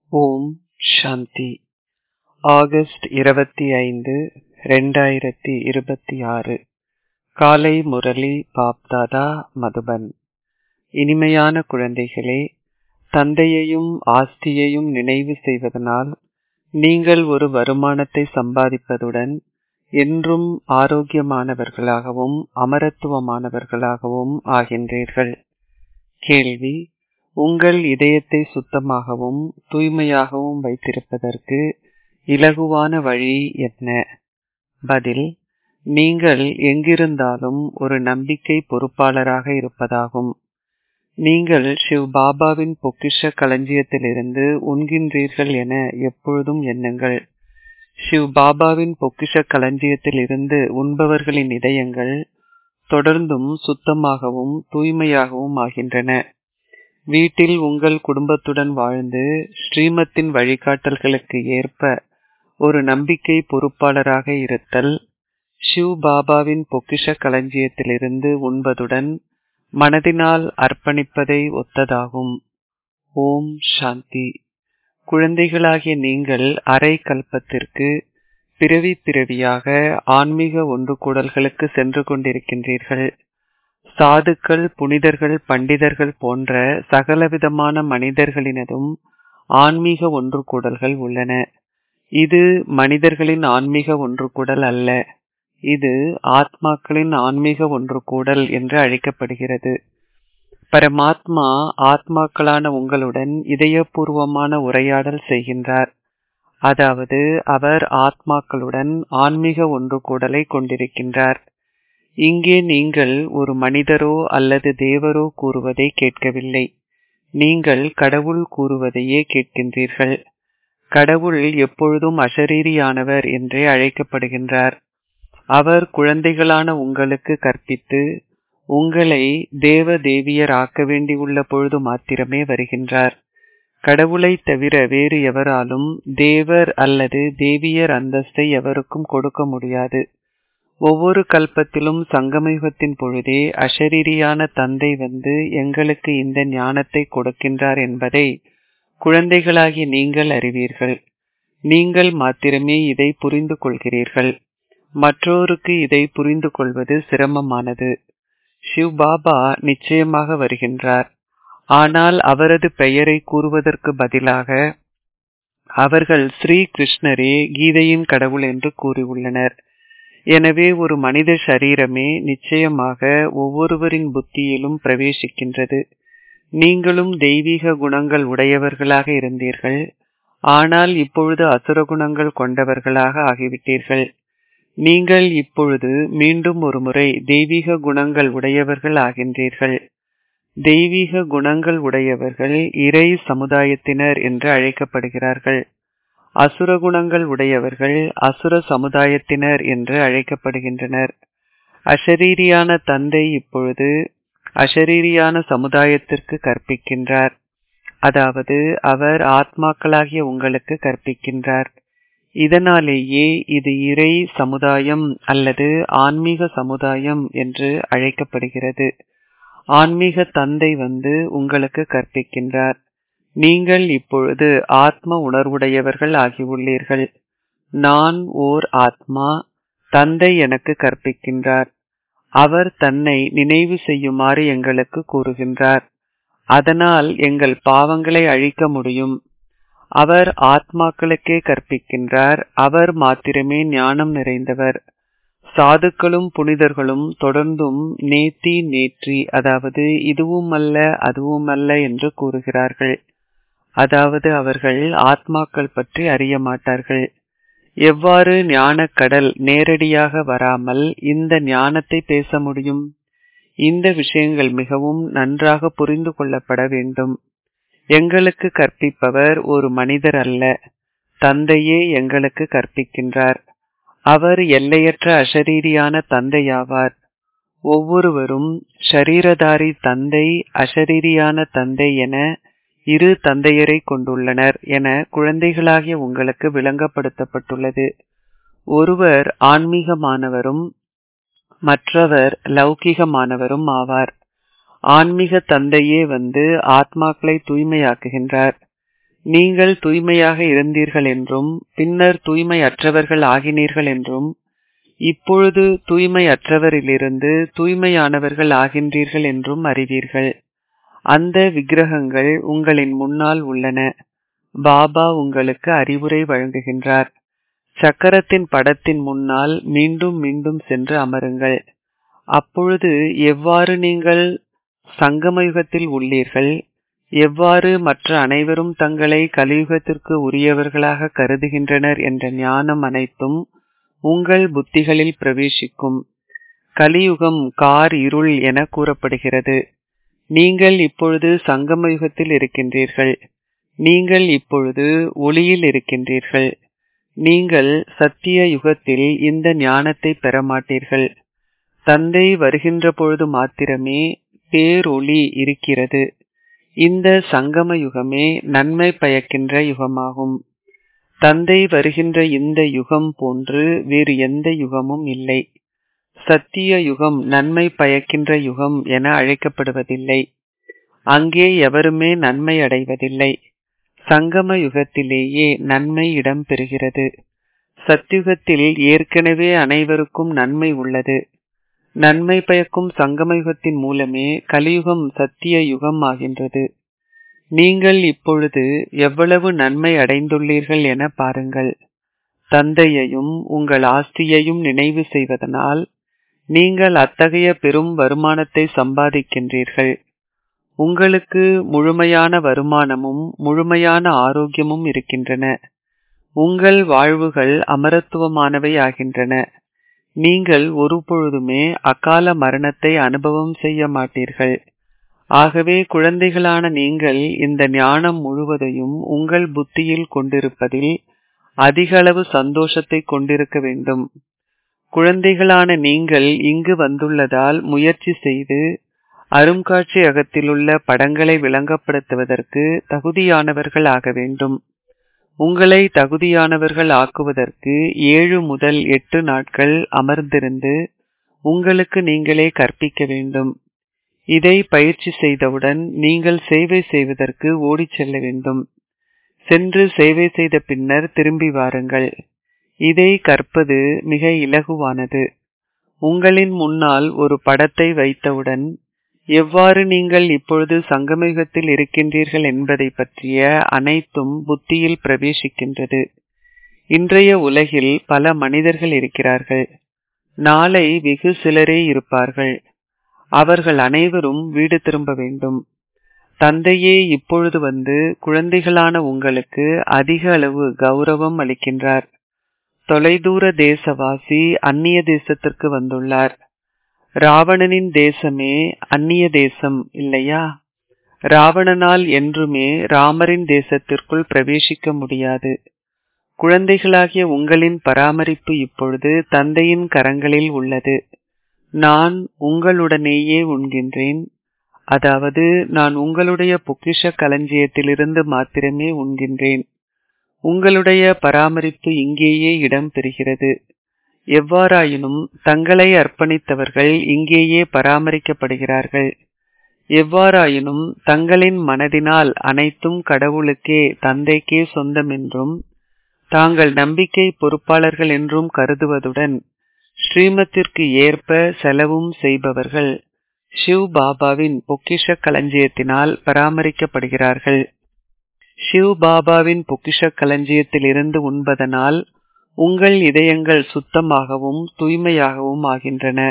ஓம் சாந்தி August இருபத்தி ஐந்து ரெண்டாயிரத்தி இருபத்தி ஆறு காலை முரளி பாப்தாதா மதுபன் இனிமையான குழந்தைகளே தந்தையையும் ஆஸ்தியையும் நினைவு செய்வதனால் நீங்கள் ஒரு வருமானத்தை சம்பாதிப்பதுடன் என்றும் ஆரோக்கியமானவர்களாகவும் அமரத்துவமானவர்களாகவும் ஆகின்றீர்கள் கேள்வி உங்கள் இதயத்தை சுத்தமாகவும் தூய்மையாகவும் வைத்திருப்பதற்கு இலகுவான வழி என்ன பதில் நீங்கள் எங்கிருந்தாலும் ஒரு நம்பிக்கை பொறுப்பாளராக இருப்பதாகும் நீங்கள் சிவ் பாபாவின் பொக்கிஷ களஞ்சியத்திலிருந்து உண்கின்றீர்கள் என எப்பொழுதும் எண்ணுங்கள் சிவ் பாபாவின் பொக்கிஷ களஞ்சியத்தில் இருந்து உண்பவர்களின் இதயங்கள் தொடர்ந்தும் சுத்தமாகவும் தூய்மையாகவும் ஆகின்றன வீட்டில் உங்கள் குடும்பத்துடன் வாழ்ந்து ஸ்ரீமத்தின் வழிகாட்டல்களுக்கு ஏற்ப ஒரு நம்பிக்கை பொறுப்பாளராக இருத்தல் ஷிவ் பாபாவின் பொக்கிஷ களஞ்சியத்திலிருந்து உண்பதுடன் மனதினால் அர்ப்பணிப்பதை ஒத்ததாகும் ஓம் சாந்தி குழந்தைகளாகிய நீங்கள் அரை கல்பத்திற்கு பிறவி பிறவியாக ஆன்மீக ஒன்று கூடல்களுக்கு சென்று கொண்டிருக்கின்றீர்கள் சாதுக்கள் புனிதர்கள் பண்டிதர்கள் போன்ற சகலவிதமான மனிதர்களினதும் ஆன்மீக ஒன்று கூடல்கள் உள்ளன இது மனிதர்களின் ஆன்மீக ஒன்று கூடல் அல்ல இது ஆத்மாக்களின் ஆன்மீக ஒன்று கூடல் என்று அழைக்கப்படுகிறது பரமாத்மா ஆத்மாக்களான உங்களுடன் இதயபூர்வமான உரையாடல் செய்கின்றார் அதாவது அவர் ஆத்மாக்களுடன் ஆன்மீக ஒன்று கூடலை கொண்டிருக்கின்றார் இங்கே நீங்கள் ஒரு மனிதரோ அல்லது தேவரோ கூறுவதை கேட்கவில்லை நீங்கள் கடவுள் கூறுவதையே கேட்கின்றீர்கள் கடவுள் எப்பொழுதும் அசரீரியானவர் என்றே அழைக்கப்படுகின்றார் அவர் குழந்தைகளான உங்களுக்கு கற்பித்து உங்களை தேவ தேவியர் ஆக்க வேண்டியுள்ள பொழுது மாத்திரமே வருகின்றார் கடவுளை தவிர வேறு எவராலும் தேவர் அல்லது தேவியர் அந்தஸ்தை எவருக்கும் கொடுக்க முடியாது ஒவ்வொரு கல்பத்திலும் சங்கமயுகத்தின் பொழுதே அஷரீரியான தந்தை வந்து எங்களுக்கு இந்த ஞானத்தை கொடுக்கின்றார் என்பதை குழந்தைகளாகி நீங்கள் அறிவீர்கள் நீங்கள் மாத்திரமே இதை புரிந்து கொள்கிறீர்கள் மற்றோருக்கு இதை புரிந்து கொள்வது சிரமமானது சிவ் பாபா நிச்சயமாக வருகின்றார் ஆனால் அவரது பெயரை கூறுவதற்கு பதிலாக அவர்கள் ஸ்ரீ கிருஷ்ணரே கீதையின் கடவுள் என்று கூறியுள்ளனர் எனவே ஒரு மனித சரீரமே நிச்சயமாக ஒவ்வொருவரின் புத்தியிலும் பிரவேசிக்கின்றது நீங்களும் தெய்வீக குணங்கள் உடையவர்களாக இருந்தீர்கள் ஆனால் இப்பொழுது அசுர குணங்கள் கொண்டவர்களாக ஆகிவிட்டீர்கள் நீங்கள் இப்பொழுது மீண்டும் ஒரு முறை தெய்வீக குணங்கள் உடையவர்கள் ஆகின்றீர்கள் தெய்வீக குணங்கள் உடையவர்கள் இறை சமுதாயத்தினர் என்று அழைக்கப்படுகிறார்கள் அசுர குணங்கள் உடையவர்கள் அசுர சமுதாயத்தினர் என்று அழைக்கப்படுகின்றனர் அஷரீரியான தந்தை இப்பொழுது அஷரீரியான சமுதாயத்திற்கு கற்பிக்கின்றார் அதாவது அவர் ஆத்மாக்களாகிய உங்களுக்கு கற்பிக்கின்றார் இதனாலேயே இது இறை சமுதாயம் அல்லது ஆன்மீக சமுதாயம் என்று அழைக்கப்படுகிறது ஆன்மீக தந்தை வந்து உங்களுக்கு கற்பிக்கின்றார் நீங்கள் இப்பொழுது ஆத்ம உணர்வுடையவர்கள் ஆகியுள்ளீர்கள் நான் ஓர் ஆத்மா தந்தை எனக்கு கற்பிக்கின்றார் அவர் தன்னை நினைவு செய்யுமாறு எங்களுக்கு கூறுகின்றார் அதனால் எங்கள் பாவங்களை அழிக்க முடியும் அவர் ஆத்மாக்களுக்கே கற்பிக்கின்றார் அவர் மாத்திரமே ஞானம் நிறைந்தவர் சாதுக்களும் புனிதர்களும் தொடர்ந்தும் நேத்தி நேற்றி அதாவது இதுவும் அல்ல அதுவும் அல்ல என்று கூறுகிறார்கள் அதாவது அவர்கள் ஆத்மாக்கள் பற்றி அறிய மாட்டார்கள் எவ்வாறு ஞானக்கடல் நேரடியாக வராமல் இந்த ஞானத்தை பேச முடியும் இந்த விஷயங்கள் மிகவும் நன்றாக புரிந்து கொள்ளப்பட வேண்டும் எங்களுக்கு கற்பிப்பவர் ஒரு மனிதர் அல்ல தந்தையே எங்களுக்கு கற்பிக்கின்றார் அவர் எல்லையற்ற அஷரீரியான தந்தையாவார் ஒவ்வொருவரும் ஷரீரதாரி தந்தை அஷரீரியான தந்தை என இரு தந்தையரை கொண்டுள்ளனர் என குழந்தைகளாகிய உங்களுக்கு விளங்கப்படுத்தப்பட்டுள்ளது ஒருவர் ஆன்மீகமானவரும் மற்றவர் லௌகிகமானவரும் ஆவார் ஆன்மீக தந்தையே வந்து ஆத்மாக்களை தூய்மையாக்குகின்றார் நீங்கள் தூய்மையாக இருந்தீர்கள் என்றும் பின்னர் தூய்மையற்றவர்கள் ஆகினீர்கள் என்றும் இப்பொழுது தூய்மையற்றவரிலிருந்து தூய்மையானவர்கள் ஆகின்றீர்கள் என்றும் அறிவீர்கள் அந்த விக்கிரகங்கள் உங்களின் முன்னால் உள்ளன பாபா உங்களுக்கு அறிவுரை வழங்குகின்றார் சக்கரத்தின் படத்தின் முன்னால் மீண்டும் மீண்டும் சென்று அமருங்கள் அப்பொழுது எவ்வாறு நீங்கள் சங்கமயுகத்தில் உள்ளீர்கள் எவ்வாறு மற்ற அனைவரும் தங்களை கலியுகத்திற்கு உரியவர்களாக கருதுகின்றனர் என்ற ஞானம் அனைத்தும் உங்கள் புத்திகளில் பிரவேசிக்கும் கலியுகம் கார் இருள் என கூறப்படுகிறது நீங்கள் இப்பொழுது சங்கமயுகத்தில் இருக்கின்றீர்கள் நீங்கள் இப்பொழுது ஒளியில் இருக்கின்றீர்கள் நீங்கள் சத்திய யுகத்தில் இந்த ஞானத்தை பெற மாட்டீர்கள் தந்தை வருகின்ற பொழுது மாத்திரமே பேரொளி இருக்கிறது இந்த சங்கம யுகமே நன்மை பயக்கின்ற யுகமாகும் தந்தை வருகின்ற இந்த யுகம் போன்று வேறு எந்த யுகமும் இல்லை சத்திய யுகம் நன்மை பயக்கின்ற யுகம் என அழைக்கப்படுவதில்லை அங்கே எவருமே நன்மை அடைவதில்லை சங்கம யுகத்திலேயே நன்மை இடம் பெறுகிறது சத்யுகத்தில் ஏற்கனவே அனைவருக்கும் நன்மை உள்ளது நன்மை பயக்கும் சங்கமயுகத்தின் மூலமே கலியுகம் சத்திய யுகம் ஆகின்றது நீங்கள் இப்பொழுது எவ்வளவு நன்மை அடைந்துள்ளீர்கள் என பாருங்கள் தந்தையையும் உங்கள் ஆஸ்தியையும் நினைவு செய்வதனால் நீங்கள் அத்தகைய பெரும் வருமானத்தை சம்பாதிக்கின்றீர்கள் உங்களுக்கு முழுமையான வருமானமும் முழுமையான ஆரோக்கியமும் இருக்கின்றன உங்கள் வாழ்வுகள் அமரத்துவமானவை ஆகின்றன நீங்கள் ஒருபொழுதுமே அகால மரணத்தை அனுபவம் செய்ய மாட்டீர்கள் ஆகவே குழந்தைகளான நீங்கள் இந்த ஞானம் முழுவதையும் உங்கள் புத்தியில் கொண்டிருப்பதில் அதிக அளவு சந்தோஷத்தை கொண்டிருக்க வேண்டும் குழந்தைகளான நீங்கள் இங்கு வந்துள்ளதால் முயற்சி செய்து அருங்காட்சியகத்திலுள்ள படங்களை விளங்கப்படுத்துவதற்கு தகுதியானவர்கள் ஆக வேண்டும் உங்களை தகுதியானவர்கள் ஆக்குவதற்கு ஏழு முதல் எட்டு நாட்கள் அமர்ந்திருந்து உங்களுக்கு நீங்களே கற்பிக்க வேண்டும் இதை பயிற்சி செய்தவுடன் நீங்கள் சேவை செய்வதற்கு ஓடிச் செல்ல வேண்டும் சென்று சேவை செய்த பின்னர் திரும்பி வாருங்கள் இதை கற்பது மிக இலகுவானது உங்களின் முன்னால் ஒரு படத்தை வைத்தவுடன் எவ்வாறு நீங்கள் இப்பொழுது சங்கமயுகத்தில் இருக்கின்றீர்கள் என்பதை பற்றிய அனைத்தும் புத்தியில் பிரவேசிக்கின்றது இன்றைய உலகில் பல மனிதர்கள் இருக்கிறார்கள் நாளை வெகு சிலரே இருப்பார்கள் அவர்கள் அனைவரும் வீடு திரும்ப வேண்டும் தந்தையே இப்பொழுது வந்து குழந்தைகளான உங்களுக்கு அதிக அளவு கௌரவம் அளிக்கின்றார் தொலைதூர தேசவாசி அந்நிய தேசத்திற்கு வந்துள்ளார் ராவணனின் தேசமே அந்நிய தேசம் இல்லையா ராவணனால் என்றுமே ராமரின் தேசத்திற்குள் பிரவேசிக்க முடியாது குழந்தைகளாகிய உங்களின் பராமரிப்பு இப்பொழுது தந்தையின் கரங்களில் உள்ளது நான் உங்களுடனேயே உண்கின்றேன் அதாவது நான் உங்களுடைய பொக்கிஷ களஞ்சியத்திலிருந்து மாத்திரமே உண்கின்றேன் உங்களுடைய பராமரிப்பு இங்கேயே இடம் பெறுகிறது எவ்வாறாயினும் தங்களை அர்ப்பணித்தவர்கள் இங்கேயே பராமரிக்கப்படுகிறார்கள் எவ்வாறாயினும் தங்களின் மனதினால் அனைத்தும் கடவுளுக்கே தந்தைக்கே சொந்தம் என்றும் தாங்கள் நம்பிக்கை பொறுப்பாளர்கள் என்றும் கருதுவதுடன் ஸ்ரீமத்திற்கு ஏற்ப செலவும் செய்பவர்கள் ஷிவ் பாபாவின் பொக்கிஷ களஞ்சியத்தினால் பராமரிக்கப்படுகிறார்கள் ஷிவ் பாபாவின் பொக்கிஷ களஞ்சியத்தில் இருந்து உண்பதனால் உங்கள் இதயங்கள் சுத்தமாகவும் தூய்மையாகவும் ஆகின்றன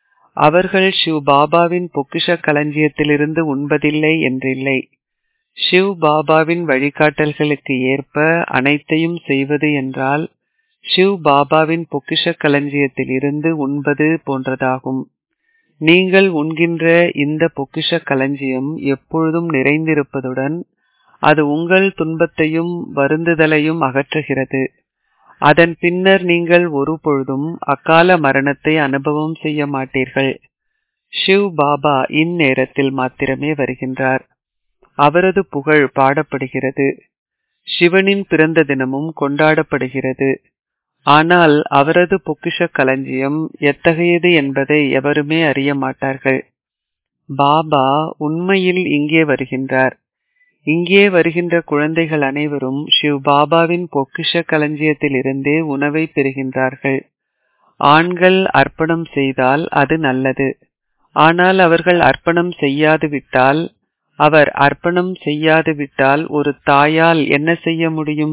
அவர்கள் ஷிவ் பாபாவின் பொக்கிஷ களஞ்சியத்திலிருந்து உண்பதில்லை என்றில்லை ஷிவ் பாபாவின் வழிகாட்டல்களுக்கு ஏற்ப அனைத்தையும் செய்வது என்றால் ஷிவ் பாபாவின் பொக்கிஷ களஞ்சியத்தில் இருந்து உண்பது போன்றதாகும் நீங்கள் உண்கின்ற இந்த பொக்கிஷ களஞ்சியம் எப்பொழுதும் நிறைந்திருப்பதுடன் அது உங்கள் துன்பத்தையும் வருந்துதலையும் அகற்றுகிறது அதன் பின்னர் நீங்கள் ஒரு பொழுதும் அக்கால மரணத்தை அனுபவம் செய்ய மாட்டீர்கள் ஷிவ் பாபா இந்நேரத்தில் மாத்திரமே வருகின்றார் அவரது புகழ் பாடப்படுகிறது சிவனின் பிறந்த தினமும் கொண்டாடப்படுகிறது ஆனால் அவரது பொக்கிஷ களஞ்சியம் எத்தகையது என்பதை எவருமே அறிய மாட்டார்கள் பாபா உண்மையில் இங்கே வருகின்றார் இங்கே வருகின்ற குழந்தைகள் அனைவரும் ஷிவ் பாபாவின் பொக்கிஷ களஞ்சியத்திலிருந்தே உணவை பெறுகின்றார்கள் ஆண்கள் அர்ப்பணம் செய்தால் அது நல்லது ஆனால் அவர்கள் அர்ப்பணம் செய்யாது விட்டால் அவர் அர்ப்பணம் செய்யாது விட்டால் ஒரு தாயால் என்ன செய்ய முடியும்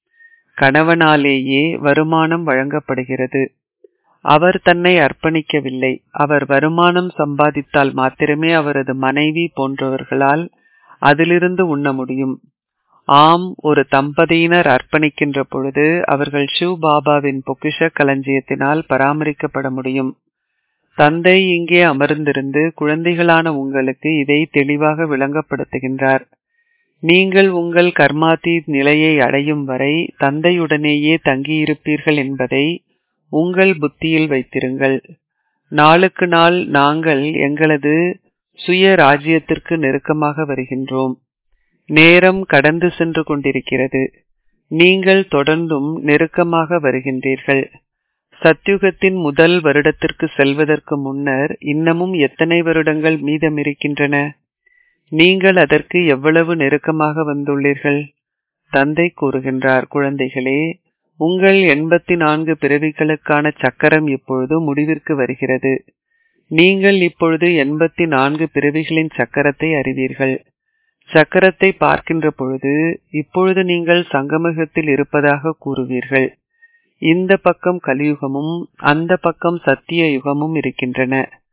கணவனாலேயே வருமானம் வழங்கப்படுகிறது அவர் தன்னை அர்ப்பணிக்கவில்லை அவர் வருமானம் சம்பாதித்தால் மாத்திரமே அவரது மனைவி போன்றவர்களால் அதிலிருந்து உண்ண முடியும் ஆம் ஒரு தம்பதியினர் அர்ப்பணிக்கின்ற பொழுது அவர்கள் ஷிவ் பாபாவின் பொக்கிஷ களஞ்சியத்தினால் பராமரிக்கப்பட முடியும் தந்தை இங்கே அமர்ந்திருந்து குழந்தைகளான உங்களுக்கு இதை தெளிவாக விளங்கப்படுத்துகின்றார் நீங்கள் உங்கள் கர்மாதீத் நிலையை அடையும் வரை தந்தையுடனேயே தங்கியிருப்பீர்கள் என்பதை உங்கள் புத்தியில் வைத்திருங்கள் நாளுக்கு நாள் நாங்கள் எங்களது சுய ராஜ்யத்திற்கு நெருக்கமாக வருகின்றோம் நேரம் கடந்து சென்று கொண்டிருக்கிறது நீங்கள் தொடர்ந்தும் நெருக்கமாக வருகின்றீர்கள் சத்யுகத்தின் முதல் வருடத்திற்கு செல்வதற்கு முன்னர் இன்னமும் எத்தனை வருடங்கள் மீதமிருக்கின்றன நீங்கள் அதற்கு எவ்வளவு நெருக்கமாக வந்துள்ளீர்கள் தந்தை கூறுகின்றார் குழந்தைகளே உங்கள் எண்பத்தி நான்கு பிறவிகளுக்கான சக்கரம் இப்பொழுது முடிவிற்கு வருகிறது நீங்கள் இப்பொழுது எண்பத்தி நான்கு பிறவிகளின் சக்கரத்தை அறிவீர்கள் சக்கரத்தை பார்க்கின்ற பொழுது இப்பொழுது நீங்கள் சங்கமகத்தில் இருப்பதாக கூறுவீர்கள் இந்த பக்கம் கலியுகமும் அந்த பக்கம் சத்திய யுகமும் இருக்கின்றன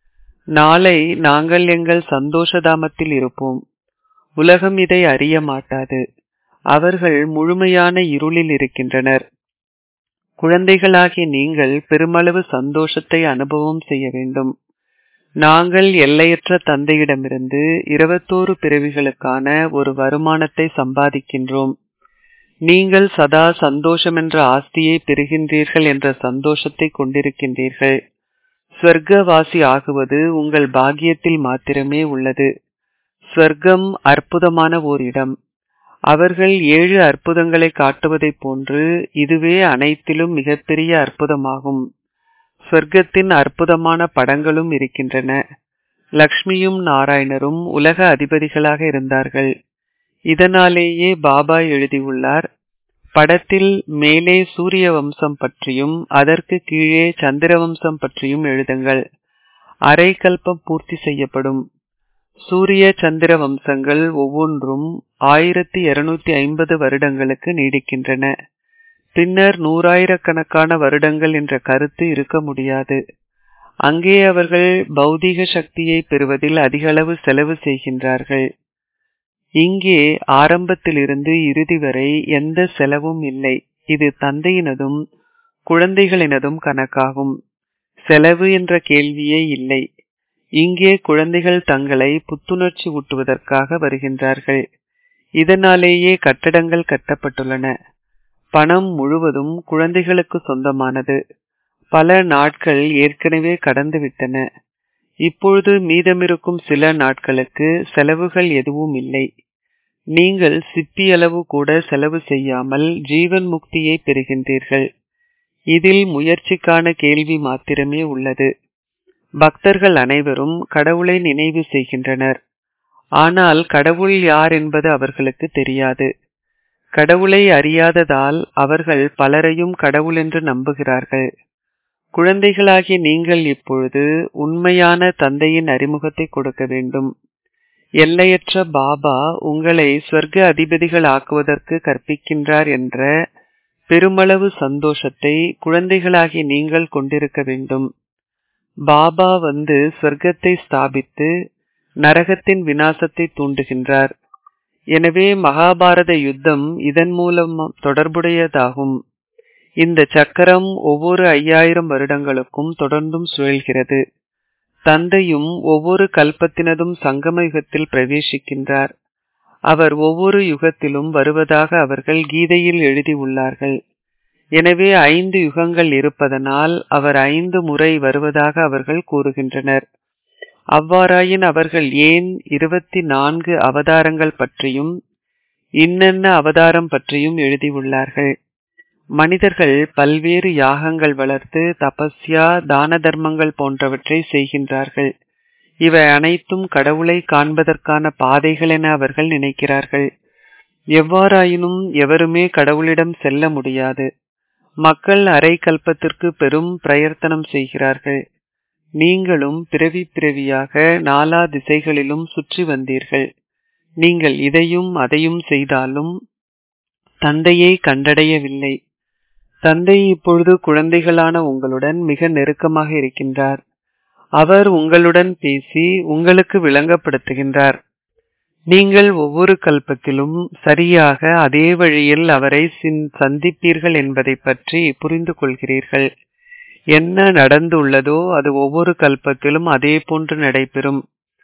நாளை நாங்கள் எங்கள் சந்தோஷதாமத்தில் இருப்போம் உலகம் இதை அறிய மாட்டாது அவர்கள் முழுமையான இருளில் இருக்கின்றனர் குழந்தைகளாகிய நீங்கள் பெருமளவு சந்தோஷத்தை அனுபவம் செய்ய வேண்டும் நாங்கள் எல்லையற்ற தந்தையிடமிருந்து இருபத்தோரு பிறவிகளுக்கான ஒரு வருமானத்தை சம்பாதிக்கின்றோம் நீங்கள் சதா சந்தோஷம் என்ற ஆஸ்தியை பெறுகின்றீர்கள் என்ற சந்தோஷத்தை கொண்டிருக்கின்றீர்கள் ஸ்வர்க்கவாசி ஆகுவது உங்கள் பாக்கியத்தில் மாத்திரமே உள்ளது ஸ்வர்க்கம் அற்புதமான ஓர் இடம் அவர்கள் ஏழு அற்புதங்களை காட்டுவதைப் போன்று இதுவே அனைத்திலும் மிகப்பெரிய அற்புதமாகும் சொர்க்கத்தின் அற்புதமான படங்களும் இருக்கின்றன லக்ஷ்மியும் நாராயணரும் உலக அதிபதிகளாக இருந்தார்கள் இதனாலேயே பாபா எழுதியுள்ளார் படத்தில் மேலே சூரிய வம்சம் பற்றியும் அதற்கு கீழே சந்திர வம்சம் பற்றியும் எழுதுங்கள் அரை கல்பம் பூர்த்தி செய்யப்படும் சூரிய சந்திர வம்சங்கள் ஒவ்வொன்றும் ஆயிரத்தி இருநூத்தி ஐம்பது வருடங்களுக்கு நீடிக்கின்றன பின்னர் நூறாயிரக்கணக்கான வருடங்கள் என்ற கருத்து இருக்க முடியாது அங்கே அவர்கள் பௌதீக சக்தியை பெறுவதில் அதிகளவு செலவு செய்கின்றார்கள் இங்கே ஆரம்பத்திலிருந்து இறுதி வரை எந்த செலவும் இல்லை இது தந்தையினதும் குழந்தைகளினதும் கணக்காகும் செலவு என்ற கேள்வியே இல்லை இங்கே குழந்தைகள் தங்களை புத்துணர்ச்சி ஊட்டுவதற்காக வருகின்றார்கள் இதனாலேயே கட்டடங்கள் கட்டப்பட்டுள்ளன பணம் முழுவதும் குழந்தைகளுக்கு சொந்தமானது பல நாட்கள் ஏற்கனவே கடந்துவிட்டன இப்பொழுது மீதமிருக்கும் சில நாட்களுக்கு செலவுகள் எதுவும் இல்லை நீங்கள் சிப்பி அளவு கூட செலவு செய்யாமல் ஜீவன் முக்தியை பெறுகின்றீர்கள் இதில் முயற்சிக்கான கேள்வி மாத்திரமே உள்ளது பக்தர்கள் அனைவரும் கடவுளை நினைவு செய்கின்றனர் ஆனால் கடவுள் யார் என்பது அவர்களுக்கு தெரியாது கடவுளை அறியாததால் அவர்கள் பலரையும் கடவுள் என்று நம்புகிறார்கள் குழந்தைகளாகிய நீங்கள் இப்பொழுது உண்மையான தந்தையின் அறிமுகத்தை கொடுக்க வேண்டும் எல்லையற்ற பாபா உங்களை சொர்க்க அதிபதிகள் ஆக்குவதற்கு கற்பிக்கின்றார் என்ற பெருமளவு சந்தோஷத்தை குழந்தைகளாகிய நீங்கள் கொண்டிருக்க வேண்டும் பாபா வந்து சொர்க்கத்தை ஸ்தாபித்து நரகத்தின் வினாசத்தை தூண்டுகின்றார் எனவே மகாபாரத யுத்தம் இதன் மூலம் தொடர்புடையதாகும் இந்த சக்கரம் ஒவ்வொரு ஐயாயிரம் வருடங்களுக்கும் தொடர்ந்தும் சுழல்கிறது தந்தையும் ஒவ்வொரு கல்பத்தினதும் சங்கம யுகத்தில் பிரவேசிக்கின்றார் அவர் ஒவ்வொரு யுகத்திலும் வருவதாக அவர்கள் கீதையில் எழுதியுள்ளார்கள் எனவே ஐந்து யுகங்கள் இருப்பதனால் அவர் ஐந்து முறை வருவதாக அவர்கள் கூறுகின்றனர் அவ்வாறாயின் அவர்கள் ஏன் இருபத்தி நான்கு அவதாரங்கள் பற்றியும் இன்னென்ன அவதாரம் பற்றியும் எழுதியுள்ளார்கள் மனிதர்கள் பல்வேறு யாகங்கள் வளர்த்து தபஸ்யா தான தர்மங்கள் போன்றவற்றை செய்கின்றார்கள் இவை அனைத்தும் கடவுளை காண்பதற்கான பாதைகள் என அவர்கள் நினைக்கிறார்கள் எவ்வாறாயினும் எவருமே கடவுளிடம் செல்ல முடியாது மக்கள் அரை கல்பத்திற்கு பெரும் பிரயத்தனம் செய்கிறார்கள் நீங்களும் பிறவி பிறவியாக நாலா திசைகளிலும் சுற்றி வந்தீர்கள் நீங்கள் இதையும் அதையும் செய்தாலும் தந்தையை கண்டடையவில்லை தந்தை இப்பொழுது குழந்தைகளான உங்களுடன் மிக நெருக்கமாக இருக்கின்றார் அவர் உங்களுடன் பேசி உங்களுக்கு விளங்கப்படுத்துகின்றார் நீங்கள் ஒவ்வொரு கல்பத்திலும் சரியாக அதே வழியில் அவரை சந்திப்பீர்கள் என்பதை பற்றி புரிந்து கொள்கிறீர்கள் என்ன நடந்துள்ளதோ அது ஒவ்வொரு கல்பத்திலும் அதே போன்று நடைபெறும்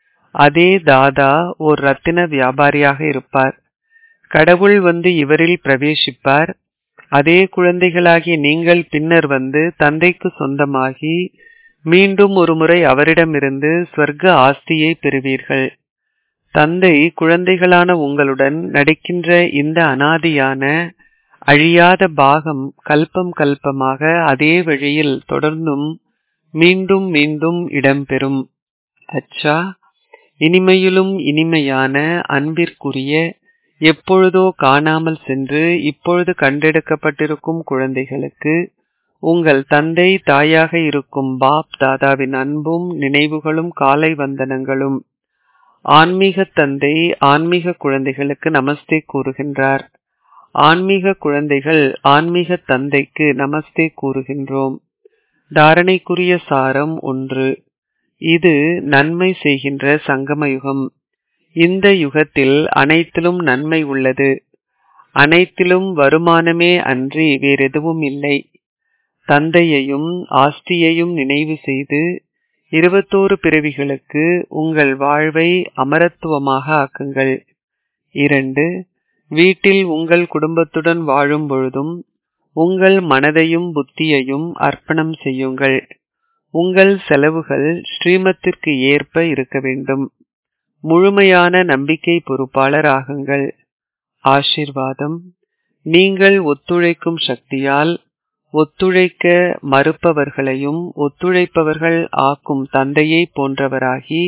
அதே தாதா ஓர் ரத்தின வியாபாரியாக இருப்பார் கடவுள் வந்து இவரில் பிரவேசிப்பார் அதே குழந்தைகளாகிய நீங்கள் பின்னர் வந்து தந்தைக்கு சொந்தமாகி மீண்டும் ஒருமுறை அவரிடமிருந்து ஸ்வர்க்க ஆஸ்தியை பெறுவீர்கள் தந்தை குழந்தைகளான உங்களுடன் நடிக்கின்ற இந்த அனாதியான அழியாத பாகம் கல்பம் கல்பமாக அதே வழியில் தொடர்ந்தும் மீண்டும் மீண்டும் இடம்பெறும் அச்சா இனிமையிலும் இனிமையான அன்பிற்குரிய எப்பொழுதோ காணாமல் சென்று இப்பொழுது கண்டெடுக்கப்பட்டிருக்கும் குழந்தைகளுக்கு உங்கள் தந்தை தாயாக இருக்கும் பாப் தாதாவின் அன்பும் நினைவுகளும் காலை வந்தனங்களும் ஆன்மீக தந்தை ஆன்மீக குழந்தைகளுக்கு நமஸ்தே கூறுகின்றார் ஆன்மீக குழந்தைகள் ஆன்மீக தந்தைக்கு நமஸ்தே கூறுகின்றோம் தாரணைக்குரிய சாரம் ஒன்று இது நன்மை செய்கின்ற சங்கம யுகம் இந்த யுகத்தில் அனைத்திலும் நன்மை உள்ளது அனைத்திலும் வருமானமே அன்றி வேறெதுவும் இல்லை தந்தையையும் ஆஸ்தியையும் நினைவு செய்து இருபத்தோரு பிறவிகளுக்கு உங்கள் வாழ்வை அமரத்துவமாக ஆக்குங்கள் இரண்டு வீட்டில் உங்கள் குடும்பத்துடன் வாழும் பொழுதும் உங்கள் மனதையும் புத்தியையும் அர்ப்பணம் செய்யுங்கள் உங்கள் செலவுகள் ஸ்ரீமத்திற்கு ஏற்ப இருக்க வேண்டும் முழுமையான நம்பிக்கை பொறுப்பாளர் ஆகுங்கள் ஆசிர்வாதம் நீங்கள் ஒத்துழைக்கும் சக்தியால் ஒத்துழைக்க மறுப்பவர்களையும் ஒத்துழைப்பவர்கள் ஆக்கும் தந்தையை போன்றவராகி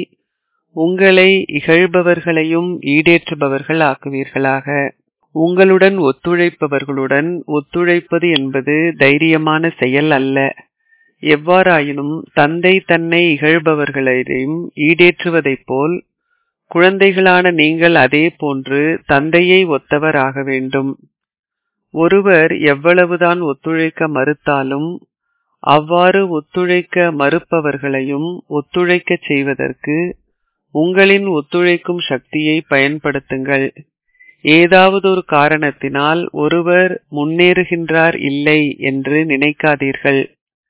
உங்களை இகழ்பவர்களையும் ஈடேற்றுபவர்கள் ஆக்குவீர்களாக உங்களுடன் ஒத்துழைப்பவர்களுடன் ஒத்துழைப்பது என்பது தைரியமான செயல் அல்ல எவ்வாறாயினும் தந்தை தன்னை இகழ்பவர்களையும் ஈடேற்றுவதைப் போல் குழந்தைகளான நீங்கள் அதே போன்று தந்தையை ஒத்தவர் ஆக வேண்டும் ஒருவர் எவ்வளவுதான் ஒத்துழைக்க மறுத்தாலும் அவ்வாறு ஒத்துழைக்க மறுப்பவர்களையும் ஒத்துழைக்கச் செய்வதற்கு உங்களின் ஒத்துழைக்கும் சக்தியை பயன்படுத்துங்கள் ஏதாவது ஒரு காரணத்தினால் ஒருவர் முன்னேறுகின்றார் இல்லை என்று நினைக்காதீர்கள்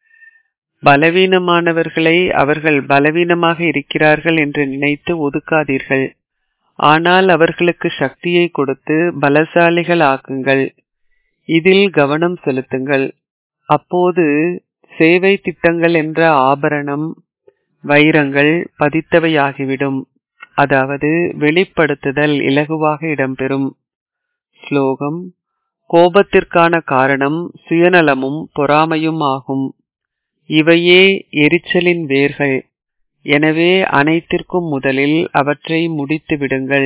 பலவீனமானவர்களை அவர்கள் பலவீனமாக இருக்கிறார்கள் என்று நினைத்து ஒதுக்காதீர்கள் ஆனால் அவர்களுக்கு சக்தியை கொடுத்து பலசாலிகள் ஆக்குங்கள் இதில் கவனம் செலுத்துங்கள் அப்போது சேவை திட்டங்கள் என்ற ஆபரணம் வைரங்கள் பதித்தவையாகிவிடும் அதாவது வெளிப்படுத்துதல் இலகுவாக இடம்பெறும் ஸ்லோகம் கோபத்திற்கான காரணம் சுயநலமும் பொறாமையும் ஆகும் இவையே எரிச்சலின் வேர்கள் எனவே அனைத்திற்கும் முதலில் அவற்றை முடித்து விடுங்கள்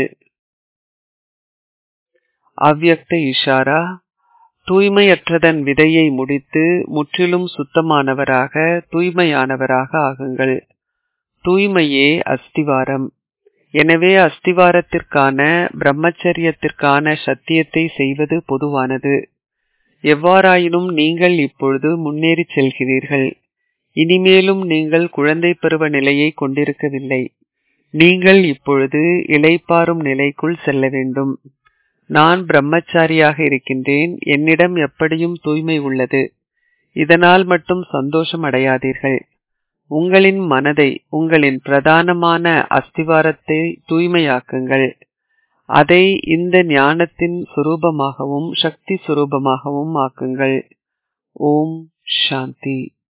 அவ்யக்த இஷாரா தூய்மையற்றதன் விதையை முடித்து முற்றிலும் சுத்தமானவராக தூய்மையானவராக ஆகுங்கள் தூய்மையே அஸ்திவாரம் எனவே அஸ்திவாரத்திற்கான பிரம்மச்சரியத்திற்கான சத்தியத்தை செய்வது பொதுவானது எவ்வாறாயினும் நீங்கள் இப்பொழுது முன்னேறி செல்கிறீர்கள் இனிமேலும் நீங்கள் குழந்தை பருவ நிலையை கொண்டிருக்கவில்லை நீங்கள் இப்பொழுது இளைப்பாறும் நிலைக்குள் செல்ல வேண்டும் நான் பிரம்மச்சாரியாக இருக்கின்றேன் என்னிடம் எப்படியும் தூய்மை உள்ளது இதனால் மட்டும் சந்தோஷம் அடையாதீர்கள் உங்களின் மனதை உங்களின் பிரதானமான அஸ்திவாரத்தை தூய்மையாக்குங்கள் அதை இந்த ஞானத்தின் சுரூபமாகவும் சக்தி சுரூபமாகவும் ஆக்குங்கள் ஓம் சாந்தி